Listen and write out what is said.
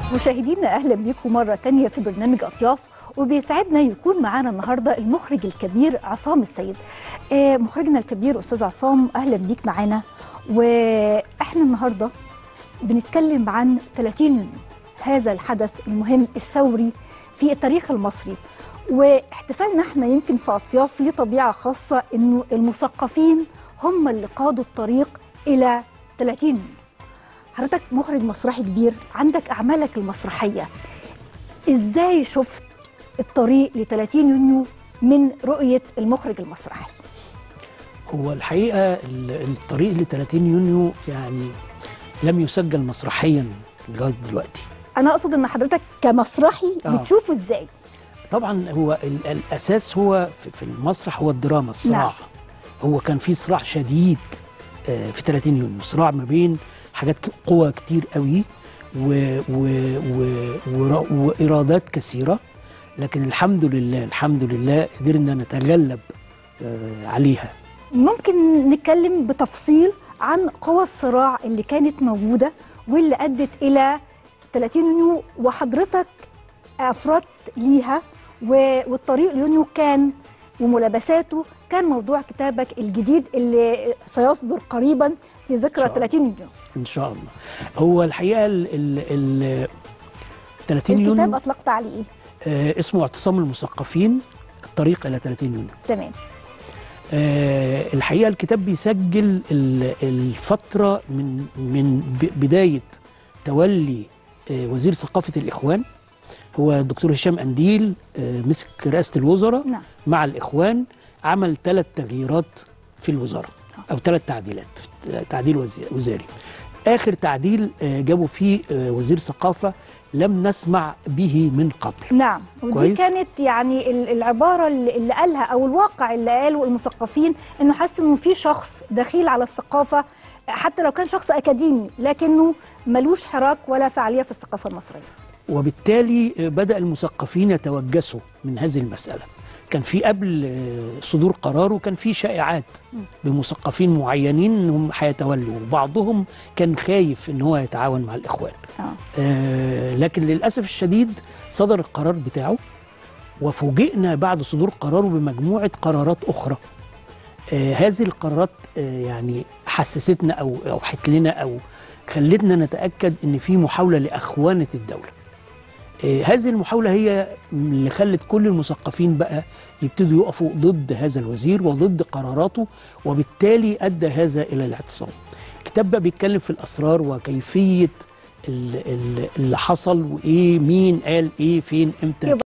مشاهدينا اهلا بيكم مره تانية في برنامج اطياف وبيسعدنا يكون معانا النهارده المخرج الكبير عصام السيد آه، مخرجنا الكبير استاذ عصام اهلا بيك معانا واحنا النهارده بنتكلم عن 30 يونيو هذا الحدث المهم الثوري في التاريخ المصري واحتفالنا احنا يمكن في اطياف ليه طبيعه خاصه انه المثقفين هم اللي قادوا الطريق الى 30 يونيو حضرتك مخرج مسرحي كبير عندك اعمالك المسرحيه ازاي شفت الطريق ل 30 يونيو من رؤيه المخرج المسرحي هو الحقيقه ال- الطريق ل 30 يونيو يعني لم يسجل مسرحيا لغايه دلوقتي انا اقصد ان حضرتك كمسرحي آه. بتشوفه ازاي طبعا هو ال- الاساس هو في في المسرح هو الدراما الصراع نعم. هو كان في صراع شديد آه، في 30 يونيو صراع ما بين حاجات ك- قوى كتير قوي و و و ورا- وارادات كثيره لكن الحمد لله الحمد لله قدرنا نتغلب آه، عليها ممكن نتكلم بتفصيل عن قوى الصراع اللي كانت موجوده واللي ادت الى 30 يونيو وحضرتك افردت ليها و- والطريق ليونيو كان وملابساته كان موضوع كتابك الجديد اللي سيصدر قريبا في ذكرى إن شاء الله. 30 يونيو ان شاء الله هو الحقيقه ال ال ال 30 الكتاب يونيو اطلقت عليه ايه آه اسمه اعتصام المثقفين الطريق الى 30 يونيو تمام آه الحقيقه الكتاب بيسجل ال- الفتره من من ب- بدايه تولي آه وزير ثقافه الاخوان هو الدكتور هشام انديل آه مسك رئاسه الوزراء نعم. مع الاخوان عمل ثلاث تغييرات في الوزاره او ثلاث تعديلات تعديل وزي- وزاري اخر تعديل آه جابوا فيه آه وزير ثقافه لم نسمع به من قبل نعم ودي كويس. كانت يعني ال- العباره اللي اللي قالها او الواقع اللي قاله المثقفين انه حس انه في شخص دخيل على الثقافه حتى لو كان شخص اكاديمي لكنه ملوش حراك ولا فعاليه في الثقافه المصريه وبالتالي بدأ المثقفين يتوجسوا من هذه المسألة كان في قبل آه، صدور قراره كان في شائعات بمثقفين معينين انهم هيتولوا وبعضهم كان خايف ان هو يتعاون مع الاخوان اه آه لكن للاسف الشديد صدر القرار بتاعه وفوجئنا بعد صدور قراره بمجموعه قرارات اخرى آه هذه القرارات آه يعني حسستنا او اوحت لنا او خلتنا نتاكد ان في محاوله لاخوانه الدوله آه هذه المحاوله هي اللي خلت كل المثقفين بقى يبتدوا يقفوا ضد هذا الوزير وضد قراراته وبالتالي ادى هذا الى الاعتصام الكتاب بقى بيتكلم في الاسرار وكيفيه ال- ال- اللي حصل وايه مين قال ايه فين امتى